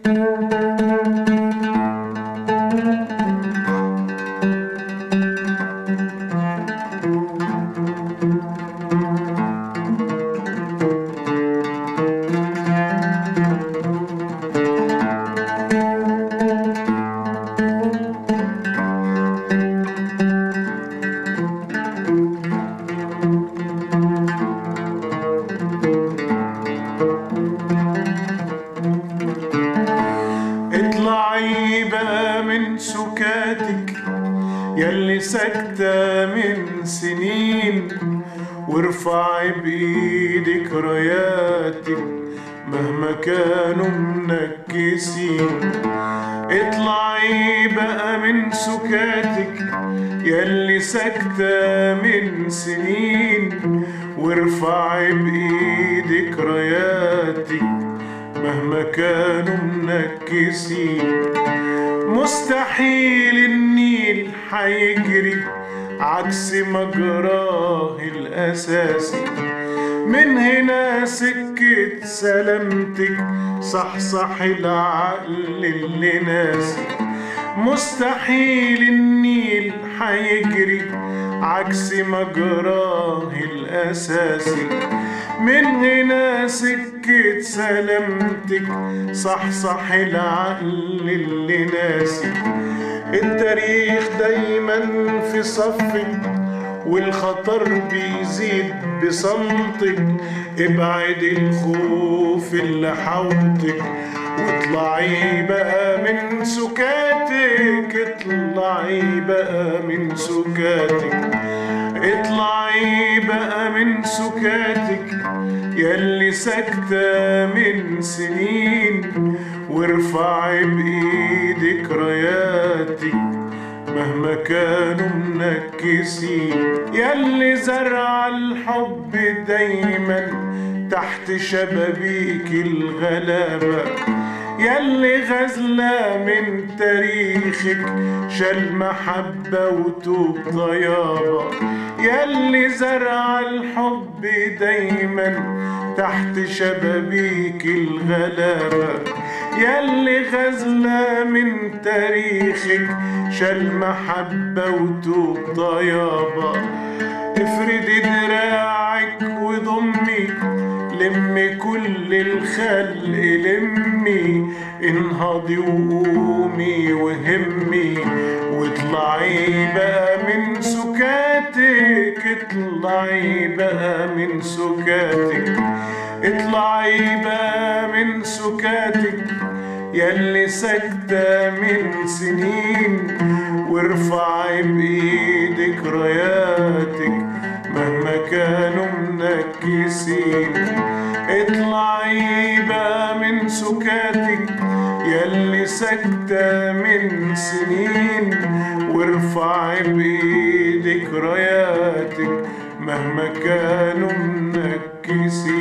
اطلعي بقى من سكاتك يلي ساكتة من سنين وارفعي بإيدك راياتك مهما كانوا منكسين اطلعي بقى من سكاتك يلي ساكتة من سنين وارفعي بإيدك راياتك مهما كانوا منكسين مستحيل النيل حيجري عكس مجراه الأساسي من هنا سكة سلامتك صحصح العقل اللي ناسي مستحيل النيل حيجري عكس مجراه الأساسي من هنا سكة سلامتك صحصح العقل اللي ناسي التاريخ دايما في صفك والخطر بيزيد بصمتك ابعد الخوف اللي حوطك واطلعي بقى من سكاتك اطلعي بقى من سكاتك اطلعي بقى من سكاتك يلي ساكتة من سنين وارفعي بإيدك راياتك مهما كانوا منكسين يلي زرع الحب دايما تحت شبابيك الغلابة يلي غزلة من تاريخك شال محبة وتوب طيابة يلي زرع الحب دايما تحت شبابيك الغلابة يلي غزلة من تاريخك شال محبة وتوب طيابة افردي دراعك وضمي لمي كل الخلق لمي انهضي وقومي وهمي واطلعي بقى من سكاتك اطلعي بقى من سكاتك اطلعي بقى من سكاتك يلي ساكتة من سنين وارفعي بإيدك راياتك مهما كانوا منكسين اطلعي بقى من سكاتك يلي ساكتة من سنين وارفعي بإيدك راياتك مهما كانوا منكسين